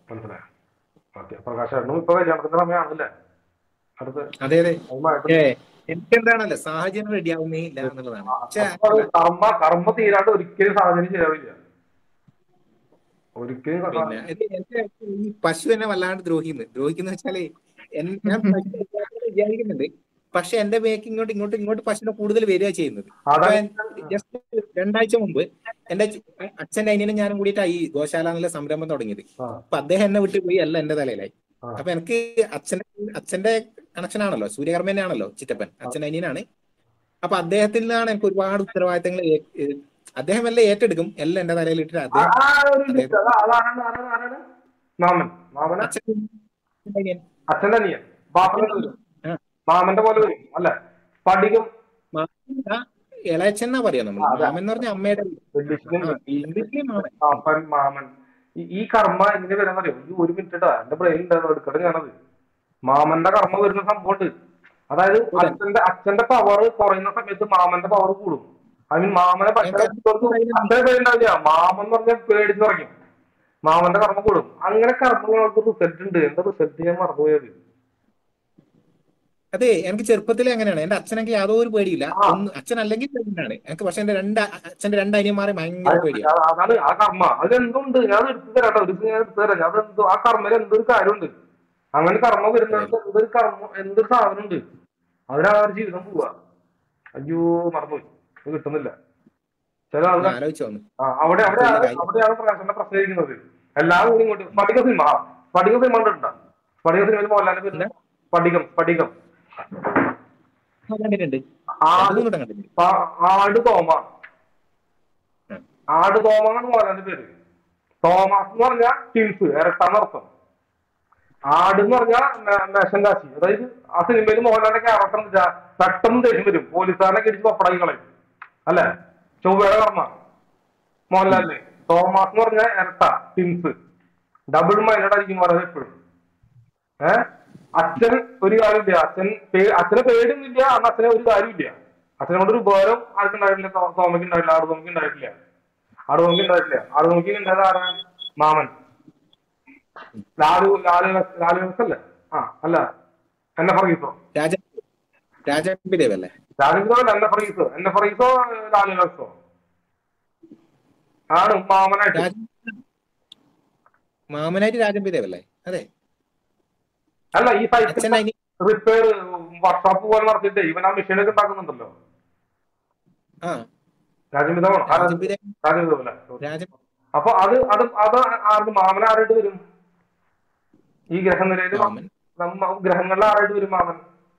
മനസ്സിലായോ ഓക്കെ പ്രകാശേട്ടനും ഇപ്പൊ കല്യാണത്തിന്റെ സമയമാണല്ലേ അടുത്ത് അതെ അതെ അതുമായിട്ട് ഏ എനിക്കെന്താണല്ലോ സാഹചര്യം റെഡി ആവുന്നേ ഇല്ല എന്നുള്ളതാണ് പക്ഷേ അപ്പൊ അത് കർമ്മ കർമ്മ തീരാണ്ട് ഒരിക്കലും സാഹചര്യം ശരിയാവില്ല ഒരിക്കലും ക- പിന്നെ ഇത് എന്റെ ഈ പശു എന്നെ വല്ലാണ്ട് ദ്രോഹിക്കുന്നു ദ്രോഹിക്കുന്ന വെച്ചാല് എൻ- ഞാൻ പശു വളർത്താൻ വിചാരിക്കുന്നുണ്ട് പക്ഷെ എന്റെ ബേക്ക് ഇങ്ങോട്ട് ഇങ്ങോട്ട് ഇങ്ങോട്ട് പശുവിനെ കൂടുതൽ വരിക ചെയ്യുന്നത് അപ്പൊ അതാണ് ജസ്റ്റ് രണ്ടാഴ്ച മുമ്പ് എന്റെ ചി- അച്ഛന്റെ അനിയനും ഞാനും കൂടിയിട്ടാ ഈ ഗോശാല എന്നുള്ള സംരംഭം തുടങ്ങിയത് ആ. അപ്പൊ അദ്ദേഹം എന്നെ വിട്ട് പോയി അല്ല എന്റെ തലയിലായി ആ. അപ്പൊ എനിക്ക് അച്ഛന്റെ അച്ഛന്റെ കണക്ഷൻ ആണല്ലോ സൂര്യകർമ്മ തന്നെയാണല്ലോ ചിറ്റപ്പൻ അച്ഛന്റെ അനിയനാണ് അപ്പൊ അദ്ദേഹത്തിൽ നിന്നാണ് എനിക്ക് ഒരുപാട് ഉത്തരവാദിത്തങ്ങൾ ഏ- ഏ- അദ്ദേഹം എല്ലാം ഏറ്റെടുക്കും എല്ലാം എന്റെ തലയിൽ ഇട്ടിട്ട് അദ്ദേഹം ആ ഒരു ലിസ്റ്റ്. അതാ- അതാണ് ആരാണ് ആരാണ് മാമൻ മാമന അച്ഛൻ അനിയൻ അച്ഛന്റെ അനിയൻ ബാപ്പന്റെ വരും ആ. മാമന്റെ പോലെ വരും അല്ലെ സ്ഫടികം മാമൻ ഇളയച്ചെന്നാ പറയാ നമ്മൾ ആ, അതെ. മാമൻ എന്ന് പറഞ്ഞ അമ്മയുടെ വലിയച്ഛനും ആ, വലിയ മാമൻ പാപ്പൻ മാമൻ ഈ- ഈ കർമ്മ എങ്ങനെ വരാൻ അറിയോ ഈ ഒരു മിനിറ്റ് ഇട്ടാ എന്റെ ബ്രെയിൻ ഉണ്ടായിരുന്നു എടുക്കട്ടെ ഞാനത് മാമന്റെ കർമ്മ വരുന്ന സംഭവം ഉണ്ട് അതായത് ഉടൻ. അച്ഛന്റെ അച്ഛന്റെ പവർ കുറയുന്ന സമയത്ത് മാമന്റെ പവർ കൂടും ഐ മീൻ മാമനെ എനിക്ക് അച്ഛനെ പേരുണ്ടാവില്ല മാമൻ എന്ന് പറഞ്ഞാൽ പേടിച്ച് പറയും മാമന്റെ കർമ്മ കൂടും അങ്ങനെ കർമ്മങ്ങൾക്ക് റിസൾട്ട് ഉണ്ട് എന്താ റിസൾട്ട് ഞാൻ മറന്നുപോയത് അതെ എനിക്ക് ചെറുപ്പത്തിലെ അങ്ങനെയാണ് എന്റെ അച്ഛനൊക്കെ യാതൊരു പേടിയില്ല ആ. ഒന്ന് അച്ഛൻ അല്ലെങ്കിൽ പേടിയാണ് എനിക്ക് പക്ഷെ എന്റെ രണ്ട് അ- അച്ഛന്റെ രണ്ട് അനിയന്മാരെ ഭയങ്കര പേടിയാണ് അത് അതാണ് ആ കർമ്മ അതെന്തുണ്ട് ഞാൻ എടുത്തു തരാട്ടോ ഒരു ദിവസം ഞാൻ എടുത്തു തരാം അതെന്തോ ആ കർമ്മയിൽ എന്തൊരു കാര്യമുണ്ട് അങ്ങനെ കർമ്മ വരുന്നിടത്ത് എന്തൊരു കർമ്മ എന്തൊരു സാധനം ഉണ്ട് അതിനാ ആ ഒരു ജീവിതം പോവാ അയ്യോ മറന്നുപോയി ഇത് കിട്ടുന്നില്ല ചില ആളുകൾ ആലോചിച്ചു വന്നു ആ, അവിടെ അവിടെയാണ് അവിടെയാണ് പ്രകാശന്റെ പ്രശ്നം ഇരിക്കുന്നത് എല്ലാം കൂടി ഇങ്ങോട്ട് സ്ഫടിക സിനിമ ആ, സ്ഫടിക സിനിമ കണ്ടിട്ടുണ്ടോ സ്ഫടിക സിനിമയിൽ മോഹൻലാലിന്റെ പേര് സ്ഫടികം സ്ഫടികം ആ, കണ്ടിട്ടുണ്ട് ആട് അതും കൂടെ കണ്ടിട്ടുണ്ട് ആ- ആട് തോമ ഉം. ആട് തോമ എന്നാണ് മോഹൻലാലിന്റെ പേര് തോമസ് എന്ന് പറഞ്ഞാൽ ടിൻസ് ഇരട്ടാന്നർത്ഥം ആട് എന്ന് പറഞ്ഞാൽ മേശൻ കാശി അതായത് ആ സിനിമയിൽ മോഹൻലാലിന്റെ ക്യാരക്ടർ എന്ന് വെച്ചാൽ പെട്ടെന്ന് ദേഷ്യം വരും പോലീസുകാരനെ ഇടിച്ച് പപ്പടാക്കി കളയും അല്ലെ ചൊവ്വയുടെ കർമ്മ മോഹൻലാലിന് തോമസ് എന്ന് പറഞ്ഞാൽ ഇരട്ട ടിൻസ് ഡബിൾ മൈൻഡഡ് ആയിരിക്കും പറയുന്നത് എപ്പോഴും ഏഹ് അച്ഛൻ ഒരു കാര്യമില്ല അച്ഛൻ പേ- അച്ഛനെ പേടിയൊന്നുമില്ല അന്ന് അച്ഛനെ ഒരു കാര്യമില്ല അച്ഛനെ കൊണ്ട് ഒരു ഉപകാരം ആർക്കും ഉണ്ടായിട്ടില്ല തോ- തോമയ്ക്ക് ഉണ്ടായിട്ടില്ല ആട് തോമയ്ക്ക് ഉണ്ടായിട്ടില്ല ആട് തോമയ്ക്ക് ഉണ്ടായിട്ടില്ല ആട് തോമയ്ക്ക് ഉണ്ടായത് ആരാണ് മാമൻ ലാലു ലാലു ലാലു അല്ലേ ആ അല്ല എന്നെ ഫറീസോ രാജ രാജാബിദേവ് അല്ലേ രാജേന്ദ്രോ അല്ല എന്നെ ഫറീസോ എന്നെ ഫറീസോ ലാലു ലക്സോ ആണ് മാമനായിട്ട് രാജ മാമനായിട്ട് രാജാബിദേവ് അല്ലേ അതെ അല്ല ഈ സൈക്കിൾ അച്ഛൻ അനിയൻ റിപ്പയർ വർക്ക്ഷോപ്പ് പോലെ നടത്തിയിട്ട് ഇവൻ ആ മെഷീനൊക്കെ ഉണ്ടാക്കുന്നുണ്ടല്ലോ ആ രാജമിതാണോ രാജാബിദേവ് രാജമിതാവല്ല രാജ അപ്പൊ അത് അത് അത് ആർക്ക് മാമൻ ആരായിട്ട് വരും ഈ ഗ്രഹനിലയിൽ മാമൻ ഗ്രഹങ്ങളിൽ ആരായിട്ട് വരും മാമൻ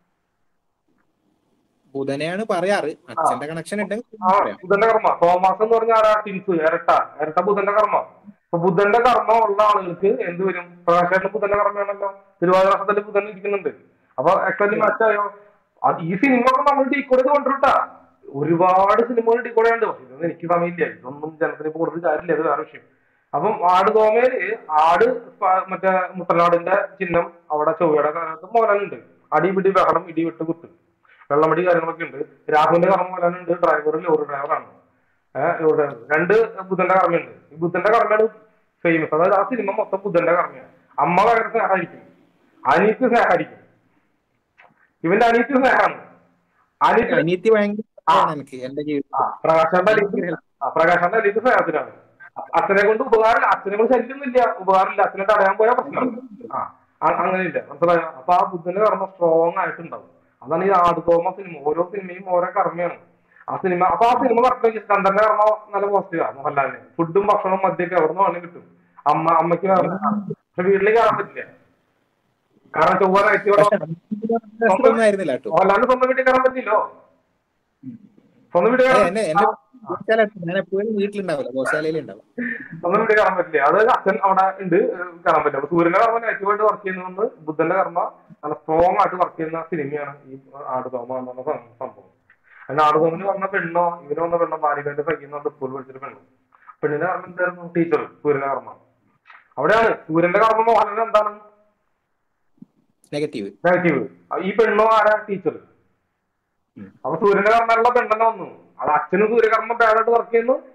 ബുധനെയാണ് പറയാറ് അച്ഛന്റെ കണക്ഷൻ ഉണ്ടെങ്കിൽ ആ പറയാം ബുധന്റെ കർമ്മ തോമസ് എന്ന് പറഞ്ഞ ആരാ ടിൻസ് ഇരട്ട ഇരട്ട ബുധന്റെ കർമ്മ അപ്പൊ ബുധന്റെ കർമ്മ ഉള്ള ആളുകൾക്ക് എന്ത് വരും പ്രകാശേട്ടന് ബുധന്റെ കർമ്മയാണല്ലോ തിരുവാതിര നക്ഷത്രത്തിൽ ബുധൻ ഇരിക്കുന്നുണ്ട് അപ്പൊ ആക്ച്വലി മാച്ചായോ അത് ഈ സിനിമ ഒക്കെ നമ്മൾ ഡീക്കോഡ് കൊണ്ടിട്ടാ ഒരുപാട് സിനിമകൾ ഡീക്കോഡ് ഉണ്ട് പക്ഷെ ഇതൊന്നും എനിക്ക് സമയമില്ല ഇതൊന്നും ജനത്തിന് ഇപ്പൊ കൊടുത്തിട്ട് കാര്യമില്ല അത് വേറെ വിഷയം അപ്പം ആട് തോമയില് ആട് പ- മറ്റേ മുട്ടനാടിന്റെ ചിഹ്നം അവിടെ ചൊവ്വയുടെ കാലത്ത് മോലാനുണ്ട് അടി പിടി ബഹളം ഇടി വിട്ട് കുത്ത് വെള്ളമടി കാര്യങ്ങളൊക്കെ ഉണ്ട് രാഹുലിന്റെ കർമ്മ മോലാനുണ്ട് ഡ്രൈവർ ലോറി ഡ്രൈവറാണ് ഏഹ് ലോറി ഡ്രൈവർ രണ്ട് ബുധന്റെ കർമ്മയുണ്ട് ഈ ബുധന്റെ കർമ്മയാണ് ഫേമസ് അതായത് ആ സിനിമ മൊത്തം ബുധന്റെ കർമ്മയാണ് അമ്മ ഭയങ്കര സ്നേഹമായിരിക്കും അനീത്ത് സ്നേഹമായിരിക്കും ഇവന്റെ അനീത്ത് സ്നേഹമാണ് അനീത്ത് അനിയത്തി ഭയങ്കര ഇഷ്ടമാണ് എനിക്ക് എന്റെ ജീവിതത്തിൽ ആ, പ്രകാശാന്റെ അനീത്ത് ആ, പ്രകാശാന്റെ അനീത്ത് സ്നേഹത്തിനാണ് അച്ഛനെ കൊണ്ട് ഉപകാരമില്ല അച്ഛനെ കൊണ്ട് ശല്യമൊന്നുമില്ല ഉപകാരമില്ല അച്ഛനെ തടയാൻ പോയാൽ പ്രശ്നമാണ് ആ അ- അങ്ങനെയില്ല മനസ്സിലായോ അപ്പൊ ആ ബുദ്ധന്റെ കർമ്മ സ്ട്രോങ് ആയിട്ടുണ്ടാവും അതാണ് ഈ ആടുതോമ സിനിമ ഓരോ സിനിമയും ഓരോ കർമ്മയാണ് ആ സിനിമ അപ്പൊ ആ സിനിമ കറക്റ്റ് ചന്ദ്രന്റെ കർമ്മ നല്ല പോസിറ്റീവാ മോഹൻലാലിന് ഫുഡും ഭക്ഷണവും മദ്യമൊക്കെ എവിടെ നിന്ന് വേണമെങ്കിൽ കിട്ടും അമ്മ അമ്മയ്ക്ക് വേറെ പക്ഷെ വീട്ടിലേക്ക് കയറാൻ പറ്റില്ല കാരണം ചൊവ്വ നൈറ്റ് ഒന്നും ആയിരുന്നില്ല കേട്ടോ മോഹൻലാലിന് സ്വന്തം വീട്ടിൽ കയറാൻ പറ്റില്ലോ സ്വന്തം വീട്ടിൽ അതെ, കയറാൻ എന്നെ എന്റെ ഗോശാല ഞാൻ എപ്പോഴും വീട്ടിലുണ്ടാവില്ല ഗോശാലയിൽ ഉണ്ടാവും സ്വന്തം വീട്ടിൽ കയറാൻ പറ്റില്ല അത് അച്ഛൻ അവിടെ ഉണ്ട് ഏഹ് കയറാൻ പറ്റില്ല അപ്പൊ സൂര്യന്റെ കർമ്മ നെഗറ്റീവായിട്ട് വർക്ക് ചെയ്യുന്നതുകൊണ്ട് ബുദ്ധന്റെ കർമ്മ നല്ല സ്ട്രോങ് ആയിട്ട് വർക്ക് ചെയ്യുന്ന സിനിമയാണ് ഈ ആടുതോമ എന്നുള്ള സം- സംഭവം അതിന് ആടുതോമിന് വന്ന പെണ്ണോ ഇവന് വന്ന പെണ്ണോ ബാലികന്റെ സഹിക്കുന്ന സ്കൂൾ പഠിച്ചൊരു പെണ്ണു പെണ്ണിന്റെ കർമ്മം എന്തായിരുന്നു ടീച്ചർ സൂര്യന്റെ കർമ്മ അവിടെയാണ് സൂര്യന്റെ കർമ്മ മോഹനൻ എന്താണ് നെഗറ്റീവ് നെഗറ്റീവ് ഈ പെണ്ണോ ആരാ ടീച്ചർ ഉം. അപ്പൊ സൂര്യന്റെ കർമ്മമുള്ള പെണ്ണെന്നെ വന്നു അത് അച്ഛനും സൂര്യകർമ്മം ബാഡായിട്ട് വർക്ക് ചെയ്യുന്നു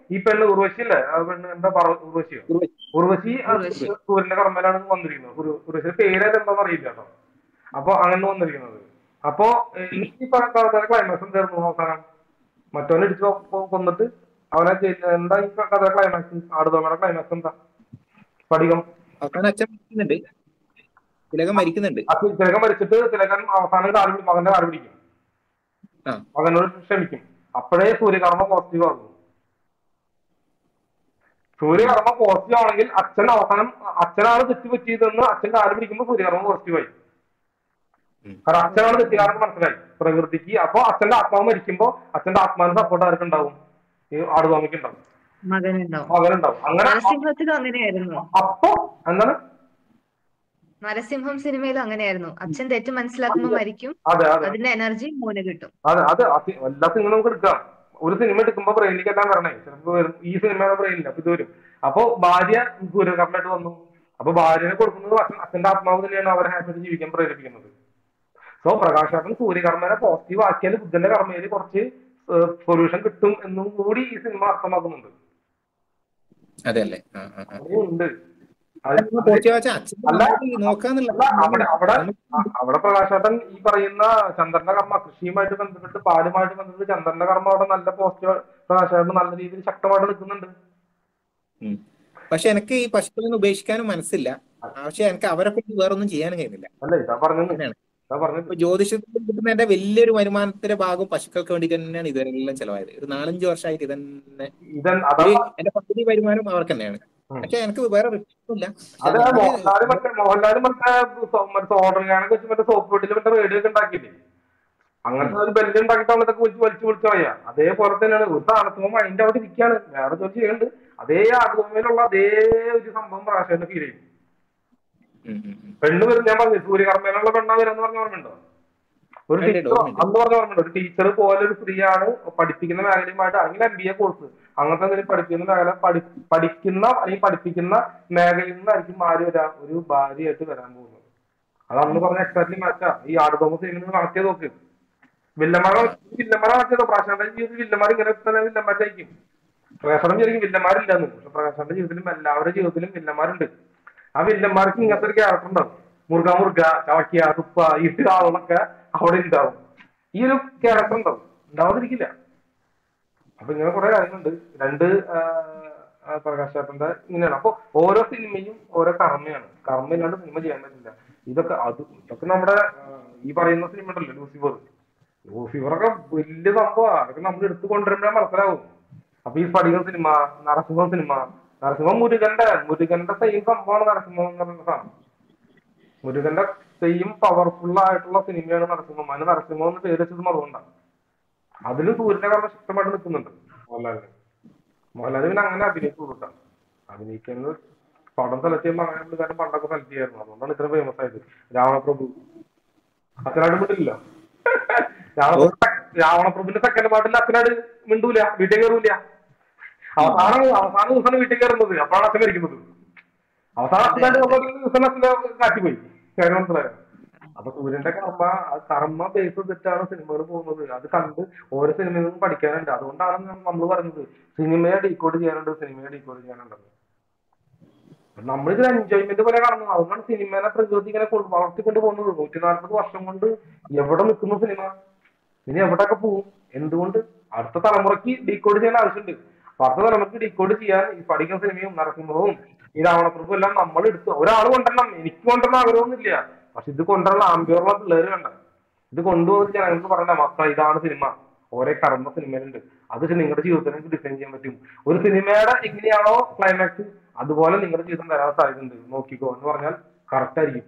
ഈ പെണ്ണ് ഉർവശി അല്ലേ ആ പെണ്ണ് എന്താ പറ ഉർവശിയോ ഉർവശി. ഉർവശി ആ ഉർവശി. സൂര്യന്റെ കർമ്മയിലാണ് വന്നിരിക്കുന്നത് ഉർ- ഉർവശിയുടെ പേര് എന്താണെന്ന് അറിയില്ല കേട്ടോ അപ്പൊ അങ്ങനെ വന്നിരിക്കുന്നത് അപ്പൊ ഏഹ്, ഈ പറഞ്ഞ കഥയുടെ ക്ലൈമാക്സ് എന്തായിരുന്നു അവസാനം മറ്റവനെ ഇടിച്ചു കൊ- കൊന്നിട്ട് അവനെ ജയിലിൽ- എന്താ ഈ കഥയുടെ ക്ലൈമാക്സ് ആടുതോമയുടെ ക്ലൈമാക്സ് എന്താ സ്ഫടികം അവസാനം അച്ഛൻ മരിക്കുന്നുണ്ട് തിലകം മരിക്കുന്നുണ്ട് ആ തിലകൻ മരിച്ചിട്ട് തിലകൻ അവസാനം കാല് പിടി- മകന്റെ കാല് പിടിക്കും ആ. മകനോട് ക്ഷമിക്കും അപ്പോഴേ സൂര്യകർമ്മ പോസിറ്റീവ് ആകും സൂര്യകർമ്മ പോസിറ്റീവ് ആണെങ്കിൽ അച്ഛൻ അവസാനം അച്ഛനാണ് തെറ്റ് പറ്റിയതെന്ന് അച്ഛൻ കാല് പിടിക്കുമ്പോൾ സൂര്യകർമ്മ പോസിറ്റീവ് ആയി ഉം. കാരണം അച്ഛനാണ് തെറ്റുകാരെന്ന് മനസ്സിലായി പ്രകൃതിക്ക് അപ്പൊ അച്ഛന്റെ ആത്മാവ് മരിക്കുമ്പോ അച്ഛന്റെ ആത്മാവിന് സപ്പോർട്ട് ആർക്ക് ഉണ്ടാവും ഈ ആടുതോമിക്ക് ഉണ്ടാവും മകനുണ്ടാവും മകനുണ്ടാവും അങ്ങനെ നരസിംഹത്തിലും അങ്ങനെയായിരുന്നു അപ്പൊ എന്താണ് നരസിംഹം സിനിമയിലും അങ്ങനെയായിരുന്നു അച്ഛൻ തെറ്റ് മനസ്സിലാക്കുമ്പോൾ മരിക്കും അതെ അതെ അതിന്റെ എനർജി മോന് കിട്ടും അതെ അത് അതി- എല്ലാ സിനിമ നമുക്ക് എടുക്കാം ഒരു സിനിമ എടുക്കുമ്പോ ബ്രെയിനിലേക്ക് എല്ലാം വരണേ ചിലപ്പോ വരും ഈ സിനിമയുടെ ബ്രെയിനില്ല അപ്പൊ ഇത് വരും അപ്പൊ ഭാര്യ സൂര്യകർമ്മമായിട്ട് വന്നു അപ്പൊ ഭാര്യനെ കൊടുക്കുന്നത് അച്ഛൻ- അച്ഛന്റെ ആത്മാവ് തന്നെയാണ് അവരെ ഹാപ്പിയായിട്ട് ജീവിക്കാൻ പ്രേരിപ്പിക്കുന്നത് സോ പ്രകാശാട്ടൻ സൂര്യകർമ്മനെ പോസിറ്റീവ് ആക്കിയാൽ ബുദ്ധന്റെ കർമ്മയിൽ കുറച്ച് സൊല്യൂഷൻ കിട്ടും എന്നും കൂടി ഈ സിനിമ അർത്ഥമാക്കുന്നുണ്ട് അതെ അല്ലേ ആ, ആ, ആ. ഉണ്ട് അത് പോസിറ്റീവ് വെച്ചാൽ അച്ഛൻ അല്ല. നോക്കാന്നുള്ള അല്ല, അവിടെ അവിടെ ആ, അവിടെ പ്രകാശാട്ടൻ ഈ പറയുന്ന ചന്ദ്രന്റെ കർമ്മ കൃഷിയുമായിട്ട് ബന്ധപ്പെട്ട് പാലുമായിട്ട് ബന്ധപ്പെട്ട് ചന്ദ്രന്റെ കർമ്മ അവിടെ നല്ല പോസിറ്റീവ് പ്രകാശാട്ടൻ നല്ല രീതിയിൽ ശക്തമായിട്ട് നിൽക്കുന്നുണ്ട് ഉം. പക്ഷെ എനിക്ക് ഈ പശുക്കളെ ഉപേക്ഷിക്കാനും മനസ്സില്ല പക്ഷെ എനിക്ക് അവരെ കൊണ്ട് വേറൊന്നും ചെയ്യാനും കഴിയുന്നില്ല അല്ല ഇതാ പറഞ്ഞത് അങ്ങനെയാണ്. ഇതാ പറഞ്ഞത് ഇപ്പൊ ജ്യോതിഷത്തിൽ കിട്ടുന്ന എന്റെ വലിയൊരു വരുമാനത്തിന്റെ ഭാഗം പശുക്കൾക്ക് വേണ്ടി തന്നെയാണ് ഇതുവരെല്ലാം ചെലവായത് ഒരു നാലഞ്ച് വർഷമായിട്ട് ഇതന്നെ ഇതൻ അതാ ഒരു എന്റെ പകുതി വരുമാനം അവർക്ക് തന്നെയാണ് ഉം. പക്ഷെ എനിക്ക് വേറെ റിസ്ക്കൊന്നുമില്ല അത് മോഹൻലാല് മറ്റേ മോഹൻലാല് മറ്റേ സോ- മറ്റേ ഓർഡറിങ്ങാനൊക്കെ വെച്ച് മറ്റേ സോപ്പ് വീട്ടിൽ മറ്റേ റേഡിയോ ഒക്കെ ഉണ്ടാക്കിയില്ലേ അങ്ങനത്തെ ഒരു ബെല്ല് ഉണ്ടാക്കിയിട്ടാണ് ഇതൊക്കെ വിളിച്ച് വലിച്ചു വിളിച്ചു കളയാ അതേപോലെ തന്നെയാണ് ഒരു താണത്തുമ്പോൾ മൈൻഡ് അവിടെ ഇരിക്കുകയാണ് വേറെ ജോലി ചെയ്യുന്നുണ്ട് അതേ ആടുതോമയിലുള്ള അതേ ഒരു സംഭവം പ്രാവശ്യം ഫീൽ ചെയ്യും പെണ്ണ് വരും ഞാൻ പറഞ്ഞു സൂര്യകർമ്മയിലുള്ള പെണ്ണ വരെന്ന് പറഞ്ഞ ഓർമ്മയുണ്ടോ ഒരു ഉണ്ട്, ഉണ്ട്, ടീച്ചർ ഓർമ്മയുണ്ട്. അന്ന് പറഞ്ഞ ഓർമ്മയുണ്ട് ഒരു ടീച്ചർ പോലെ ഒരു സ്ത്രീയാണ് പഠിപ്പിക്കുന്ന മേഖലയുമായിട്ട് അല്ലെങ്കിൽ എം ബി എ കോഴ്സ് അങ്ങനത്തെ എന്തെങ്കിലും പഠിപ്പിക്കുന്ന മേഖല പഠി പഠിക്കുന്ന അല്ലെങ്കിൽ പഠിപ്പിക്കുന്ന മേഖലയിൽ നിന്നായിരിക്കും മാറി വരാൻ ഒരു ഭാര്യയായിട്ട് വരാൻ പോകുന്നത് അത് അന്ന് പറഞ്ഞ എക്സാക്ട്ലി മാറ്റാ ഈ ആടുതോമ സിനിമ കണക്ട് ചെയ്ത് നോക്ക് വില്ലന്മാരെ വില്ലന്മാരെ കണക്ട് ചെയ്തോ പ്രാശാന്റെ ജീവിതത്തിൽ വില്ലന്മാർ ഇങ്ങനെ തന്നെ വില്ലന്മാരായിരിക്കും പ്രകാശനം ശരിക്കും വില്ലന്മാരില്ലെന്ന് പക്ഷെ പ്രകാശന്റെ ജീവിതത്തിലും എല്ലാവരുടെ ജീവിതത്തിലും വില്ലന്മാരുണ്ട് ആ വില്ലന്മാർക്ക് ഇങ്ങനത്തെ ഒരു ക്യാരക്ടർ ഉണ്ടാവും മുറുക മുറുക ചവക്കിയ തുപ്പ ഇത് ആളുകളൊക്കെ അവിടെ ഉണ്ടാവും ഈ ഒരു ക്യാരക്ടർ ഉണ്ടാവും ഉണ്ടാവാതിരിക്കില്ല അപ്പൊ ഇങ്ങനെ കുറെ കാര്യങ്ങളുണ്ട് രണ്ട് പ്രകാശാട്ടന്റെ ഇങ്ങനെയാണ് അപ്പൊ ഓരോ സിനിമയും ഓരോ കർമ്മയാണ് കർമ്മ ഇല്ലാണ്ട് സിനിമ ചെയ്യാൻ പറ്റില്ല ഇതൊക്കെ അത് ഇതൊക്കെ നമ്മുടെ ആ, ഈ പറയുന്ന സിനിമ ഉണ്ടല്ലോ ലൂസിഫർ ലൂസിഫറൊക്കെ വലിയ സംഭവമാണ് അതൊക്കെ നമ്മൾ എടുത്തു കൊണ്ടുവരുമ്പോഴേ മനസ്സിലാവും അപ്പൊ ഈ സ്ഫടികം സിനിമ നരസിംഹം സിനിമ നരസിംഹം മുരുകന്റെ മുരുകന്റെ സെയിം സംഭവമാണ് നരസിംഹം എന്ന് പറയുന്ന സാധനം മുരുകന്റെ സെയിം പവർഫുൾ ആയിട്ടുള്ള സിനിമയാണ് നരസിംഹം അതിന് നരസിംഹം എന്ന് പേര് വെച്ചതും അതുകൊണ്ടാണ് അതിലും സൂര്യന്റെ കർമ്മ ശക്തമായിട്ട് നിൽക്കുന്നുണ്ട് മോഹൻലാലിന് മോഹൻലാൽ പിന്നെ അങ്ങനെ അഭിനയിച്ചു കൊടുക്കാം അഭിനയിക്കുന്നത് പടം സെലക്ട് ചെയ്യുമ്പോൾ അങ്ങനെ പുള്ളിക്കാരൻ പണ്ടൊക്കെ സെലക്ട് ചെയ്യായിരുന്നു അതുകൊണ്ടാണ് ഇത്ര ഫേമസ് ആയത് രാവണപ്രഭു അച്ഛനാട് മിണ്ടില്ല രാവണപ്രഭു രാവണപ്രഭുവിന്റെ സെക്കൻഡ് പാട്ടിൽ അച്ഛനാട് മിണ്ടൂല വീട്ടിൽ കയറൂല അവസാനം അവസാന ദിവസമാണ് വീട്ടിൽ കയറുന്നത് അപ്പോഴാണ് അച്ഛൻ മരിക്കുന്നത് അവസാനം അച്ഛനാട് നമ്മൾ ദിവസം അച്ഛനെ കാറ്റിപ്പോയി കാര്യം മനസ്സിലായോ അപ്പൊ സൂര്യന്റെ കർമ്മ ആ കർമ്മ ബേസ് തെറ്റാണ് സിനിമകൾ പോകുന്നത് അത് കണ്ട് ഓരോ സിനിമയിൽ നിന്നും പഠിക്കാനുണ്ട് അതുകൊണ്ടാണ് നമ്മൾ പറയുന്നത് സിനിമയെ ഡീകോഡ് ചെയ്യാനുണ്ട് സിനിമയെ ഡീകോഡ് ചെയ്യാനുണ്ട് നമ്മളിത് എൻജോയ്മെന്റ് പോലെ കാണുന്നത് അതുകൊണ്ടാണ് സിനിമേനെ പ്രകൃതി ഇങ്ങനെ കൊണ്ട് വളർത്തിക്കൊണ്ട് പോകുന്നത് നൂറ്റി നാൽപ്പത് വർഷം കൊണ്ട് എവിടെ നിൽക്കുന്നു സിനിമ ഇനി എവിടെയൊക്കെ പോവും എന്തുകൊണ്ട് അടുത്ത തലമുറയ്ക്ക് ഡീകോഡ് ചെയ്യാൻ ആവശ്യമുണ്ട് അപ്പൊ അടുത്ത തലമുറയ്ക്ക് ഡീകോഡ് ചെയ്യാൻ ഈ പഠിക്കുന്ന സിനിമയും നരസിംഹവും ഈ രാവണപ്രഭുവും എല്ലാം നമ്മൾ എടുത്ത് ഒരാൾ കൊണ്ടുവരണം എനിക്ക് കൊണ്ടുവരണം ആഗ്രഹമൊന്നുമില്ല പക്ഷെ ഇത് കൊണ്ടുവരുന്ന ആംബിയറുള്ള പിള്ളേര് വേണ്ട ഇത് കൊണ്ടുവന്നിട്ട് ജനങ്ങൾക്ക് പറയണ്ട മക്കളെ ഇതാണ് സിനിമ ഓരോ കർമ്മ സിനിമയിലുണ്ട് അത് നിങ്ങളുടെ ജീവിതത്തിൽ നിങ്ങൾക്ക് ഡിസൈൻ ചെയ്യാൻ പറ്റും ഒരു സിനിമയുടെ എങ്ങനെയാണോ ക്ലൈമാക്സ് അതുപോലെ നിങ്ങളുടെ ജീവിതം വരാൻ സാധ്യതയുണ്ട് നോക്കിക്കോ എന്ന് പറഞ്ഞാൽ കറക്റ്റ് ആയിരിക്കും